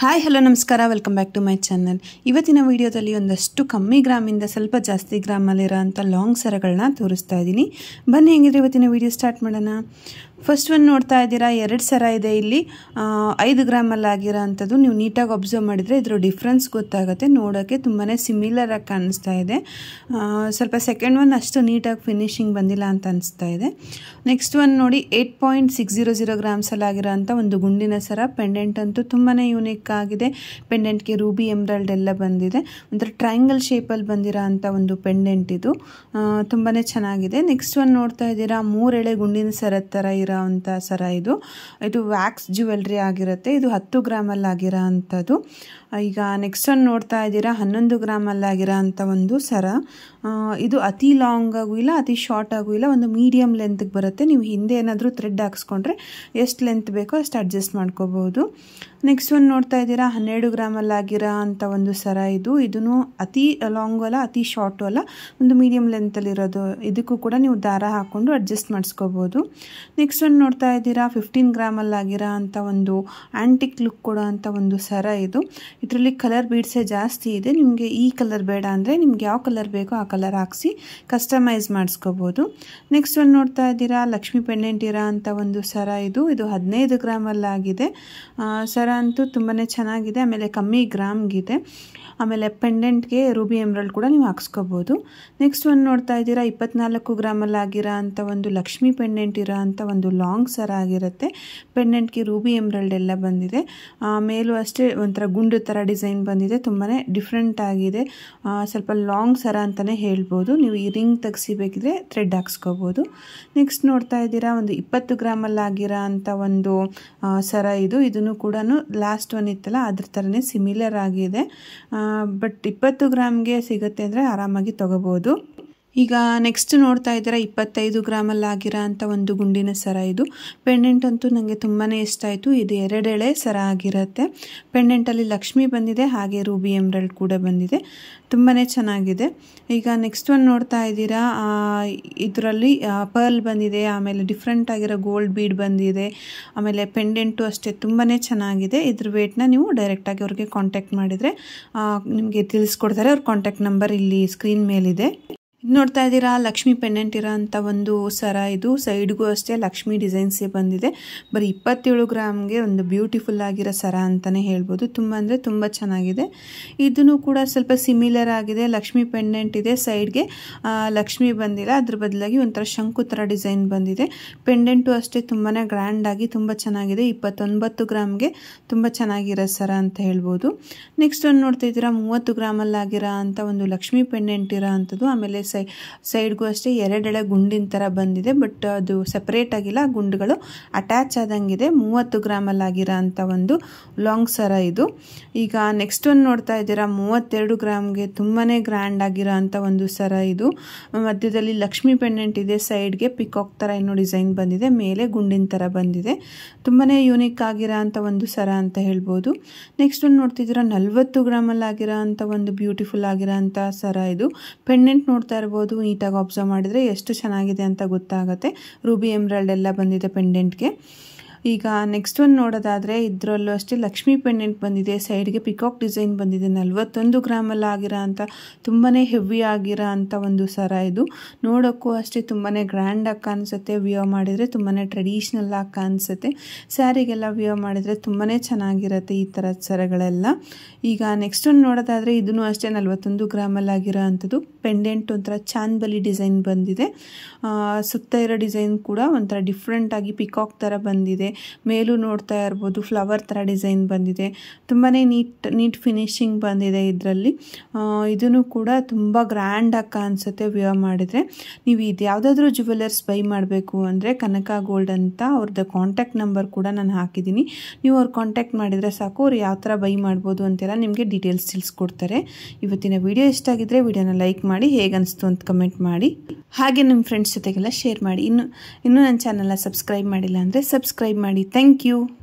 hi hello ನಮಸ್ಕಾರ welcome back to my channel ಇವತ್ತಿನ ವಿಡಿಯೋದಲ್ಲಿ ಒಂದಷ್ಟು ಕಮ್ಮಿ ಗ್ರಾಮಿಂದ ಸ್ವಲ್ಪ ಜಾಸ್ತಿ ಗ್ರಾಮಲ್ಲಿರೋ ಅಂಥ ಲಾಂಗ್ ಸರಗಳನ್ನ ತೋರಿಸ್ತಾ ಇದ್ದೀನಿ ಬನ್ನಿ ಹೆಂಗಿದ್ರೆ ಇವತ್ತಿನ ವಿಡಿಯೋ ಸ್ಟಾರ್ಟ್ ಮಾಡೋಣ ಫಸ್ಟ್ ಒಂದು ನೋಡ್ತಾ ಇದ್ದೀರಾ ಎರಡು ಸರ ಇದೆ ಇಲ್ಲಿ ಆ, ಐದು ಗ್ರಾಮಲ್ಲಿ ಆಗಿರೋ ಅಂಥದ್ದು ನೀವು ನೀಟಾಗಿ ಅಬ್ಸರ್ವ್ ಮಾಡಿದರೆ ಇದ್ರ ಡಿಫ್ರೆನ್ಸ್ ಗೊತ್ತಾಗುತ್ತೆ ನೋಡೋಕ್ಕೆ ತುಂಬಾ ಸಿಮಿಲರ್ ಆಗಿ ಕಾಣಿಸ್ತಾ ಇದೆ ಆ, ಸ್ವಲ್ಪ ಸೆಕೆಂಡ್ ಒನ್ ಅಷ್ಟು ನೀಟಾಗಿ ಫಿನಿಶಿಂಗ್ ಬಂದಿಲ್ಲ ಅಂತ ಅನಿಸ್ತಾ ಇದೆ ನೆಕ್ಸ್ಟ್ ಒನ್ ನೋಡಿ eight point six zero zero ಗ್ರಾಮ್ಸಲ್ಲಿ ಆಗಿರೋ ಅಂಥ ಒಂದು ಗುಂಡಿನ ಸರ ಪೆಂಡೆಂಟ್ ಅಂತೂ ತುಂಬಾ ಯೂನಿಕ್ ಆಗಿದೆ ಪೆಂಡೆಂಟ್ಗೆ ರೂಬಿ ಎಮ್ರಲ್ಡ್ ಎಲ್ಲ ಬಂದಿದೆ ಒಂಥರ ಟ್ರಯಾಂಗಲ್ ಶೇಪಲ್ಲಿ ಬಂದಿರೋ ಅಂಥ ಒಂದು ಪೆಂಡೆಂಟ್ ಇದು ತುಂಬಾ ಚೆನ್ನಾಗಿದೆ ನೆಕ್ಸ್ಟ್ ಒನ್ ನೋಡ್ತಾ ಇದ್ದೀರಾ ಮೂರೆಳೆ ಗುಂಡಿನ ಸರ ಥರ ಇರೋ ಅಂಥ ಸರ ಇದು ಇದು ವ್ಯಾಕ್ಸ್ ಜ್ಯುವೆಲ್ರಿ ಆಗಿರುತ್ತೆ ಇದು ಹತ್ತು ಗ್ರಾಮಲ್ಲಿ ಆಗಿರೋ ಅಂಥದ್ದು ಈಗ ನೆಕ್ಸ್ಟ್ ಒನ್ ನೋಡ್ತಾ ಇದ್ದೀರಾ ಹನ್ನೊಂದು ಗ್ರಾಮಲ್ಲಿ ಆಗಿರೋ ಅಂಥ ಒಂದು ಸರ ಆ, ಇದು ಅತಿ ಲಾಂಗ್ ಆಗೂ ಇಲ್ಲ ಅತಿ ಶಾರ್ಟ್ ಆಗೂ ಇಲ್ಲ ಒಂದು ಮೀಡಿಯಮ್ ಲೆಂತ್ಗೆ ಬರುತ್ತೆ ನೀವು ಹಿಂದೆ ಏನಾದರೂ ಥ್ರೆಡ್ ಹಾಕ್ಸ್ಕೊಂಡ್ರೆ ಎಷ್ಟು ಲೆಂತ್ ಬೇಕೋ ಅಷ್ಟು ಅಡ್ಜಸ್ಟ್ ಮಾಡ್ಕೋಬಹುದು ನೆಕ್ಸ್ಟ್ ಒಂದು ನೋಡ್ತಾ ಇದ್ದೀರಾ ಹನ್ನೆರಡು ಗ್ರಾಮಲ್ಲಿ ಆಗಿರೋ ಅಂಥ ಒಂದು ಸರ ಇದು ಇದೂ ಅತಿ ಲಾಂಗು ಅಲ್ಲ ಅತಿ ಶಾರ್ಟು ಅಲ್ಲ ಒಂದು ಮೀಡಿಯಮ್ ಲೆಂತಲ್ಲಿರೋದು ಇದಕ್ಕೂ ಕೂಡ ನೀವು ದಾರ ಹಾಕ್ಕೊಂಡು ಅಡ್ಜಸ್ಟ್ ಮಾಡಿಸ್ಕೋಬೋದು ನೆಕ್ಸ್ಟ್ ಒಂದು ನೋಡ್ತಾ ಇದ್ದೀರಾ ಫಿಫ್ಟೀನ್ ಗ್ರಾಮಲ್ಲಿ ಆಗಿರೋ ಅಂಥ ಒಂದು ಆ್ಯಂಟಿಕ್ ಲುಕ್ ಕೊಡೋ ಅಂಥ ಒಂದು ಸರ ಇದು ಇದರಲ್ಲಿ ಕಲರ್ ಬೀಡ್ಸೇ ಜಾಸ್ತಿ ಇದೆ ನಿಮಗೆ ಈ ಕಲರ್ ಬೇಡ ಅಂದರೆ ನಿಮ್ಗೆ ಯಾವ ಕಲರ್ ಬೇಕೋ ಆ ಕಲರ್ ಹಾಕ್ಸಿ ಕಸ್ಟಮೈಸ್ ಮಾಡಿಸ್ಕೋಬೋದು ನೆಕ್ಸ್ಟ್ ಒಂದು ನೋಡ್ತಾ ಇದ್ದೀರಾ ಲಕ್ಷ್ಮಿ ಪೆಂಡೆಂಟ್ ಇರೋ ಅಂಥ ಒಂದು ಸರ ಇದು ಇದು ಹದಿನೈದು ಗ್ರಾಮಲ್ಲಿ ಆಗಿದೆ ಆ, ಸರ ಅಂತೂ ತುಂಬಾ ಚೆನ್ನಾಗಿದೆ ಆಮೇಲೆ ಕಮ್ಮಿ ಗ್ರಾಮ್ಗಿದೆ ಆಮೇಲೆ ಪೆಂಡೆಂಟ್ಗೆ ರೂಬಿ ಎಮ್ರಲ್ಡ್ ಕೂಡ ನೀವು ಹಾಕ್ಸ್ಕೋಬೋದು ನೆಕ್ಸ್ಟ್ ಒಂದು ನೋಡ್ತಾ ಇದ್ದೀರಾ ಇಪ್ಪತ್ನಾಲ್ಕು ಗ್ರಾಮಲ್ಲಿ ಆಗಿರೋ ಅಂಥ ಒಂದು ಲಕ್ಷ್ಮಿ ಪೆಂಡೆಂಟ್ ಇರೋ ಅಂಥ ಒಂದು ಲಾಂಗ್ ಸರ ಆಗಿರುತ್ತೆ ಪೆಂಡೆಂಟ್ಗೆ ರೂಬಿ ಎಮ್ರಲ್ಡ್ ಎಲ್ಲ ಬಂದಿದೆ ಆ, ಮೇಲೂ ಅಷ್ಟೇ ಒಂಥರ ಗುಂಡು ಥರ ಡಿಸೈನ್ ಬಂದಿದೆ ತುಂಬಾ ಡಿಫ್ರೆಂಟ್ ಆಗಿದೆ ಆ, ಸ್ವಲ್ಪ ಲಾಂಗ್ ಸರ ಅಂತಲೇ ಹೇಳ್ಬೋದು ನೀವು ಈ ರಿಂಗ್ ತೆಗ್ಸಿಬೇಕಿದ್ರೆ ಥ್ರೆಡ್ ಹಾಕ್ಸ್ಕೋಬೋದು ನೆಕ್ಸ್ಟ್ ನೋಡ್ತಾ ಇದ್ದೀರಾ ಒಂದು ಇಪ್ಪತ್ತು ಗ್ರಾಮಲ್ಲಿ ಆಗಿರೋ ಅಂಥ ಒಂದು ಆ, ಸರ ಇದು ಇದನ್ನು ಕೂಡ ಲಾಸ್ಟ್ ಒನ್ ಇತ್ತಲ್ಲ ಅದ್ರ ಥರನೇ ಸಿಮಿಲರ್ ಆಗಿದೆ ಬಟ್ ಇಪ್ಪತ್ತು ಗ್ರಾಮ್ಗೆ ಸಿಗುತ್ತೆ ಅಂದರೆ ಆರಾಮಾಗಿ ತೊಗೋಬೋದು ಈಗ ನೆಕ್ಸ್ಟ್ ನೋಡ್ತಾ ಇದ್ದೀರಾ ಇಪ್ಪತ್ತೈದು ಗ್ರಾಮಲ್ಲಿ ಆಗಿರೋ ಅಂಥ ಒಂದು ಗುಂಡಿನ ಸರ ಇದು ಪೆಂಡೆಂಟ್ ಅಂತೂ ನನಗೆ ತುಂಬಾ ಇಷ್ಟ ಆಯಿತು ಇದು ಎರಡೆಳೆ ಸರ ಆಗಿರುತ್ತೆ ಪೆಂಡೆಂಟಲ್ಲಿ ಲಕ್ಷ್ಮಿ ಬಂದಿದೆ ಹಾಗೆ ರೂಬಿ ಎಮ್ರಲ್ಡ್ ಕೂಡ ಬಂದಿದೆ ತುಂಬಾ ಚೆನ್ನಾಗಿದೆ ಈಗ ನೆಕ್ಸ್ಟ್ ಒಂದು ನೋಡ್ತಾ ಇದ್ದೀರಾ ಇದರಲ್ಲಿ ಪರ್ಲ್ ಬಂದಿದೆ ಆಮೇಲೆ ಡಿಫ್ರೆಂಟ್ ಆಗಿರೋ ಗೋಲ್ಡ್ ಬೀಡ್ ಬಂದಿದೆ ಆಮೇಲೆ ಪೆಂಡೆಂಟು ಅಷ್ಟೇ ತುಂಬಾ ಚೆನ್ನಾಗಿದೆ ಇದ್ರ ವೇಟ್ನ ನೀವು ಡೈರೆಕ್ಟಾಗಿ ಅವ್ರಿಗೆ ಕಾಂಟ್ಯಾಕ್ಟ್ ಮಾಡಿದರೆ ನಿಮಗೆ ತಿಳಿಸ್ಕೊಡ್ತಾರೆ ಅವ್ರ ಕಾಂಟ್ಯಾಕ್ಟ್ ನಂಬರ್ ಇಲ್ಲಿ ಸ್ಕ್ರೀನ್ ಮೇಲಿದೆ ಇದು ನೋಡ್ತಾ ಇದ್ದೀರಾ ಲಕ್ಷ್ಮಿ ಪೆಂಡೆಂಟ್ ಇರೋ ಅಂಥ ಒಂದು ಸರ ಇದು ಸೈಡ್ಗೂ ಅಷ್ಟೇ ಲಕ್ಷ್ಮಿ ಡಿಸೈನ್ಸೇ ಬಂದಿದೆ ಬರೀ ಇಪ್ಪತ್ತೇಳು ಗ್ರಾಮ್ಗೆ ಒಂದು ಬ್ಯೂಟಿಫುಲ್ ಆಗಿರೋ ಸರ ಅಂತಲೇ ಹೇಳ್ಬೋದು ತುಂಬ ಅಂದರೆ ತುಂಬ ಚೆನ್ನಾಗಿದೆ ಇದನ್ನು ಕೂಡ ಸ್ವಲ್ಪ ಸಿಮಿಲರ್ ಆಗಿದೆ ಲಕ್ಷ್ಮಿ ಪೆಂಡೆಂಟ್ ಇದೆ ಸೈಡ್ಗೆ ಲಕ್ಷ್ಮಿ ಬಂದಿಲ್ಲ ಅದ್ರ ಬದಲಾಗಿ ಒಂಥರ ಶಂಕು ಥರ ಡಿಸೈನ್ ಬಂದಿದೆ ಪೆಂಡೆಂಟು ಅಷ್ಟೇ ತುಂಬಾ ಗ್ರ್ಯಾಂಡಾಗಿ ತುಂಬ ಚೆನ್ನಾಗಿದೆ ಇಪ್ಪತ್ತೊಂಬತ್ತು ಗ್ರಾಮ್ಗೆ ತುಂಬ ಚೆನ್ನಾಗಿರೋ ಸರ ಅಂತ ಹೇಳ್ಬೋದು ನೆಕ್ಸ್ಟ್ ಒಂದು ನೋಡ್ತಾ ಇದ್ದೀರಾ ಮೂವತ್ತು ಗ್ರಾಮಲ್ಲಿ ಆಗಿರೋ ಅಂಥ ಒಂದು ಲಕ್ಷ್ಮಿ ಪೆಂಡೆಂಟ್ ಇರೋ ಅಂಥದ್ದು ಆಮೇಲೆ ಸೈ ಸೈಡ್ಗೂ ಅಷ್ಟೇ ಎರಡೆಳೆ ಗುಂಡಿನ ಥರ ಬಂದಿದೆ ಬಟ್ ಅದು ಸಪ್ರೇಟ್ ಆಗಿಲ್ಲ ಆ ಗುಂಡುಗಳು ಅಟ್ಯಾಚ್ ಆದಂಗಿದೆ ಮೂವತ್ತು ಗ್ರಾಮಲ್ಲಿ ಆಗಿರೋ ಅಂಥ ಒಂದು ಲಾಂಗ್ ಸರ ಇದು ಈಗ ನೆಕ್ಸ್ಟ್ ಒಂದು ನೋಡ್ತಾ ಇದ್ದೀರಾ ಮೂವತ್ತೆರಡು ಗ್ರಾಮ್ಗೆ ತುಂಬಾ ಗ್ರ್ಯಾಂಡ್ ಆಗಿರೋ ಅಂಥ ಒಂದು ಸರ ಇದು ಮಧ್ಯದಲ್ಲಿ ಲಕ್ಷ್ಮಿ ಪೆಂಡೆಂಟ್ ಇದೆ ಸೈಡ್ಗೆ ಪಿಕಾಕ್ ಥರ ಏನೋ ಡಿಸೈನ್ ಬಂದಿದೆ ಮೇಲೆ ಗುಂಡಿನ ಥರ ಬಂದಿದೆ ತುಂಬಾ ಯೂನಿಕ್ ಆಗಿರೋ ಅಂಥ ಒಂದು ಸರ ಅಂತ ಹೇಳ್ಬೋದು ನೆಕ್ಸ್ಟ್ ಒಂದು ನೋಡ್ತಿದ್ದೀರಾ ನಲ್ವತ್ತು ಗ್ರಾಮಲ್ಲಿ ಆಗಿರೋ ಅಂಥ ಒಂದು ಬ್ಯೂಟಿಫುಲ್ ಆಗಿರೋ ಅಂಥ ಸರ ಇದು ಪೆಂಡೆಂಟ್ ನೋಡ್ತಾ ಇರ್ಬೋದು ನೀಟಾಗಿ ಅಬ್ಸರ್ವ್ ಮಾಡಿದರೆ ಎಷ್ಟು ಚೆನ್ನಾಗಿದೆ ಅಂತ ಗೊತ್ತಾಗುತ್ತೆ ರೂಬಿ ಎಮ್ರಲ್ಡ್ ಎಲ್ಲ ಬಂದಿದೆ ಪೆಂಡೆಂಟ್ಗೆ ಈಗ ನೆಕ್ಸ್ಟ್ ಒಂದು ನೋಡೋದಾದರೆ ಇದರಲ್ಲೂ ಅಷ್ಟೇ ಲಕ್ಷ್ಮಿ ಪೆಂಡೆಂಟ್ ಬಂದಿದೆ ಸೈಡ್ಗೆ ಪಿಕಾಕ್ ಡಿಸೈನ್ ಬಂದಿದೆ ನಲ್ವತ್ತೊಂದು ಗ್ರಾಮಲ್ಲಿ ಆಗಿರೋ ಅಂಥ ತುಂಬಾ ಹೆವಿ ಆಗಿರೋ ಅಂಥ ಒಂದು ಸರ ಇದು ನೋಡೋಕ್ಕೂ ಅಷ್ಟೇ ತುಂಬಾ ಗ್ರ್ಯಾಂಡಾಗಿ ಕಾಣಿಸುತ್ತೆ ವಿಯೋ ಮಾಡಿದರೆ ತುಂಬಾ ಟ್ರೆಡಿಷ್ನಲ್ ಆಗಿ ಕಾಣಿಸುತ್ತೆ ಸ್ಯಾರಿಗೆಲ್ಲ ವಿಯೋ ಮಾಡಿದರೆ ತುಂಬಾ ಚೆನ್ನಾಗಿರುತ್ತೆ ಈ ಥರದ ಸರಗಳೆಲ್ಲ ಈಗ ನೆಕ್ಸ್ಟ್ ಒಂದು ನೋಡೋದಾದರೆ ಇದನ್ನು ಅಷ್ಟೇ ನಲ್ವತ್ತೊಂದು ಗ್ರಾಮಲ್ಲಿ ಆಗಿರೋ ಅಂಥದ್ದು ಪೆಂಡೆಂಟ್ ಒಂಥರ ಚಾಂದ್ಬಲಿ ಡಿಸೈನ್ ಬಂದಿದೆ ಆ, ಸುತ್ತ ಇರೋ ಡಿಸೈನ್ ಕೂಡ ಒಂಥರ ಡಿಫ್ರೆಂಟ್ ಆಗಿ ಪಿಕಾಕ್ ಥರ ಬಂದಿದೆ ಮೇಲೂ ನೋಡ್ತಾ ಇರ್ಬೋದು ಫ್ಲವರ್ ಥರ ಡಿಸೈನ್ ಬಂದಿದೆ ತುಂಬಾ ನೀಟ್ ನೀಟ್ ಫಿನಿಶಿಂಗ್ ಬಂದಿದೆ ಇದರಲ್ಲಿ ಇದನ್ನು ಕೂಡ ತುಂಬ ಗ್ರ್ಯಾಂಡಾಗಿ ಕಾಣಿಸುತ್ತೆ ವ್ಯೂ ಮಾಡಿದರೆ ನೀವು ಇದು ಯಾವುದಾದ್ರೂ ಜುವೆಲರ್ಸ್ ಬೈ ಮಾಡಬೇಕು ಅಂದರೆ ಕನಕ ಗೋಲ್ಡ್ ಅಂತ ಅವ್ರದ್ದು ಕಾಂಟ್ಯಾಕ್ಟ್ ನಂಬರ್ ಕೂಡ ನಾನು ಹಾಕಿದ್ದೀನಿ ನೀವು ಅವ್ರು ಕಾಂಟ್ಯಾಕ್ಟ್ ಮಾಡಿದರೆ ಸಾಕು ಅವ್ರು ಯಾವ ಥರ ಬೈ ಮಾಡ್ಬೋದು ಅಂತೆಲ್ಲ ನಿಮಗೆ ಡೀಟೇಲ್ಸ್ ತಿಳಿಸ್ಕೊಡ್ತಾರೆ ಇವತ್ತಿನ ವಿಡಿಯೋ ಇಷ್ಟ ಆಗಿದ್ರೆ ವಿಡಿಯೋನ ಲೈಕ್ ಮಾಡಿ ಹೇಗೆ ಅನಿಸ್ತು ಅಂತ ಕಮೆಂಟ್ ಮಾಡಿ ಹಾಗೆ ನಿಮ್ಮ ಫ್ರೆಂಡ್ಸ್ ಜೊತೆಗೆಲ್ಲ ಶೇರ್ ಮಾಡಿ ಇನ್ನು ಇನ್ನೂ ನನ್ನ ಚಾನಲ್ನ ಸಬ್ಸ್ಕ್ರೈಬ್ ಮಾಡಿಲ್ಲ ಅಂದರೆ ಸಬ್ಸ್ಕ್ರೈಬ್ ಮಾಡಿ ಥ್ಯಾಂಕ್ ಯು